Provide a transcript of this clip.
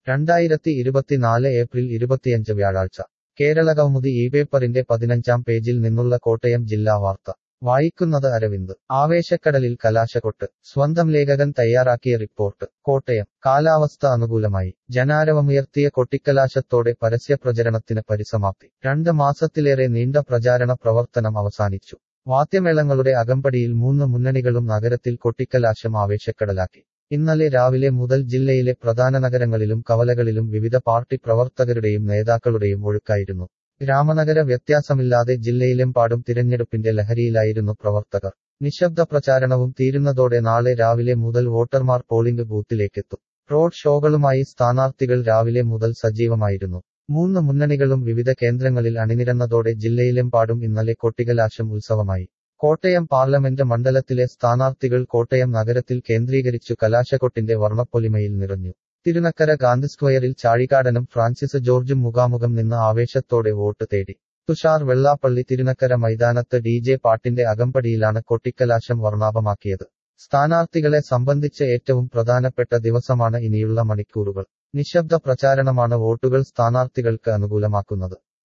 രണ്ടായിരത്തി ഇരുപത്തിനാല് ഏപ്രിൽ ഇരുപത്തിയഞ്ച് വ്യാഴാഴ്ച കേരളകൗമുദി ഈ പേപ്പറിന്റെ പതിനഞ്ചാം പേജിൽ നിന്നുള്ള കോട്ടയം ജില്ലാ വാർത്ത വായിക്കുന്നത് അരവിന്ദ് ആവേശക്കടലിൽ കലാശക്കൊട്ട് സ്വന്തം ലേഖകൻ തയ്യാറാക്കിയ റിപ്പോർട്ട് കോട്ടയം കാലാവസ്ഥ അനുകൂലമായി ജനാരവമുയർത്തിയ കൊട്ടിക്കലാശത്തോടെ പരസ്യപ്രചരണത്തിന് പരിസമാപ്തി രണ്ട് മാസത്തിലേറെ നീണ്ട പ്രചാരണ പ്രവർത്തനം അവസാനിച്ചു വാദ്യമേളങ്ങളുടെ അകമ്പടിയിൽ മൂന്ന് മുന്നണികളും നഗരത്തിൽ കൊട്ടിക്കലാശം ആവേശക്കടലാക്കി ഇന്നലെ രാവിലെ മുതൽ ജില്ലയിലെ പ്രധാന നഗരങ്ങളിലും കവലകളിലും വിവിധ പാർട്ടി പ്രവർത്തകരുടെയും നേതാക്കളുടെയും ഒഴുക്കായിരുന്നു ഗ്രാമനഗര വ്യത്യാസമില്ലാതെ ജില്ലയിലെമ്പാടും തിരഞ്ഞെടുപ്പിന്റെ ലഹരിയിലായിരുന്നു പ്രവർത്തകർ നിശബ്ദ പ്രചാരണവും തീരുന്നതോടെ നാളെ രാവിലെ മുതൽ വോട്ടർമാർ പോളിംഗ് ബൂത്തിലേക്കെത്തും റോഡ് ഷോകളുമായി സ്ഥാനാർത്ഥികൾ രാവിലെ മുതൽ സജീവമായിരുന്നു മൂന്ന് മുന്നണികളും വിവിധ കേന്ദ്രങ്ങളിൽ അണിനിരന്നതോടെ ജില്ലയിലെമ്പാടും ഇന്നലെ കൊട്ടികലാശം ഉത്സവമായി കോട്ടയം പാർലമെന്റ് മണ്ഡലത്തിലെ സ്ഥാനാർത്ഥികൾ കോട്ടയം നഗരത്തിൽ കേന്ദ്രീകരിച്ചു കലാശക്കൊട്ടിന്റെ വർണ്ണപ്പൊലിമയിൽ നിറഞ്ഞു തിരുനക്കര ഗാന്ധി സ്ക്വയറിൽ ചാഴികാടനും ഫ്രാൻസിസ് ജോർജും മുഖാമുഖം നിന്ന് ആവേശത്തോടെ വോട്ട് തേടി തുഷാർ വെള്ളാപ്പള്ളി തിരുനക്കര മൈതാനത്ത് ഡി ജെ പാട്ടിന്റെ അകമ്പടിയിലാണ് കൊട്ടിക്കലാശം വർണ്ണാഭമാക്കിയത് സ്ഥാനാർത്ഥികളെ സംബന്ധിച്ച് ഏറ്റവും പ്രധാനപ്പെട്ട ദിവസമാണ് ഇനിയുള്ള മണിക്കൂറുകൾ നിശബ്ദ പ്രചാരണമാണ് വോട്ടുകൾ സ്ഥാനാർത്ഥികൾക്ക് അനുകൂലമാക്കുന്നത്